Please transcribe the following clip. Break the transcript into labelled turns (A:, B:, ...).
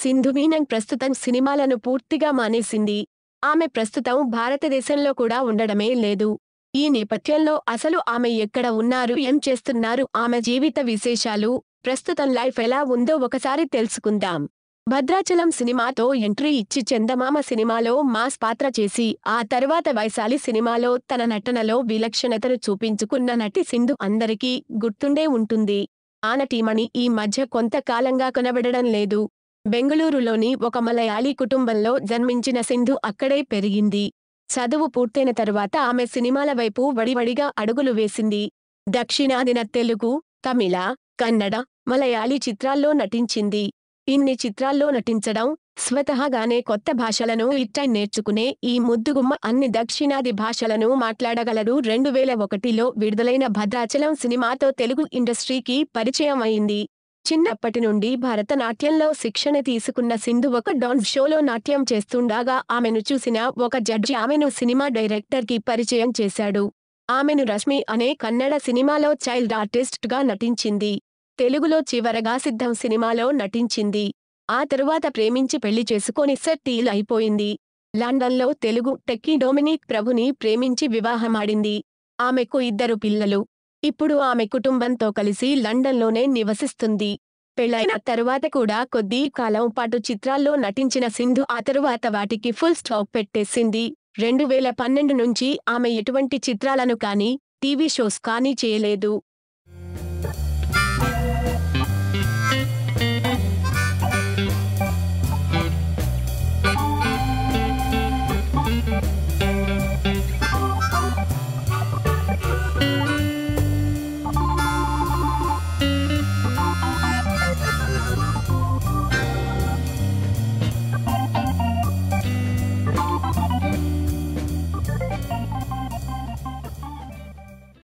A: సింధు మీనన్ ప్రస్తుతం సినిమాలను పూర్తిగా మానేసింది ఆమె ప్రస్తుతం భారతదేశంలో కూడా ఉండడమే లేదు ఈ నేపథ్యంలో అసలు ఆమె ఎక్కడ ఉన్నారు ఏం చేస్తున్నారు ఆమె జీవిత విశేషాలు ప్రస్తుతం లైఫ్ ఎలా ఉందో ఒకసారి తెలుసుకుందాం భద్రాచలం సినిమాతో ఎంట్రీ ఇచ్చి చందమామ సినిమాలో మాస్ పాత్ర చేసి ఆ తర్వాత వైశాలి సినిమాలో తన నటనలో విలక్షణతను చూపించుకున్న నటి సింధు అందరికీ గుర్తుండే ఉంటుంది ఆ నటీమణి ఈ మధ్య కొంతకాలంగా కనబడడం లేదు బెంగళూరులోని ఒక మలయాళీ కుటుంబంలో జన్మించిన సింధు అక్కడే పెరిగింది చదువు పూర్తయిన తరువాత ఆమె సినిమాల వైపు వడివడిగా అడుగులు వేసింది దక్షిణాదిన తెలుగు తమిళ కన్నడ మలయాళీ చిత్రాల్లో నటించింది ఇన్ని చిత్రాల్లో నటించడం స్వతహాగానే కొత్త భాషలను ఇట్టై నేర్చుకునే ఈ ముద్దుగుమ్మ అన్ని దక్షిణాది భాషలను మాట్లాడగలరు రెండు వేల ఒకటిలో విడుదలైన భద్రాచలం సినిమాతో తెలుగు ఇండస్ట్రీకి పరిచయం అయింది చిన్నప్పటి నుండి భరతనాట్యంలో శిక్షణ తీసుకున్న సింధు ఒక డాన్స్ షోలో నాట్యం చేస్తుండగా ఆమెను చూసిన ఒక జడ్జి ఆమెను సినిమా డైరెక్టర్ కి పరిచయం చేశాడు ఆమెను రష్మి అనే కన్నడ సినిమాలో చైల్డ్ ఆర్టిస్ట్ గా నటించింది తెలుగులో చివరగా సిద్ధం సినిమాలో నటించింది ఆ తరువాత ప్రేమించి పెళ్లి చేసుకొని సెట్టీల్ అయిపోయింది లండన్లో తెలుగు టెక్కీ డొమినిక్ ప్రభుని ప్రేమించి వివాహమాడింది ఆమెకు ఇద్దరు పిల్లలు ఇప్పుడు ఆమె కుటుంబంతో కలిసి లండన్లోనే నివసిస్తుంది పెళ్లైన తరువాత కూడా కొద్ది కాలం పాటు చిత్రాల్లో నటించిన సింధు ఆ తరువాత వాటికి ఫుల్ స్టాప్ పెట్టేసింది రెండు వేల పన్నెండు నుంచి ఆమె ఎటువంటి చిత్రాలను కానీ టీవీ షోస్ కానీ చేయలేదు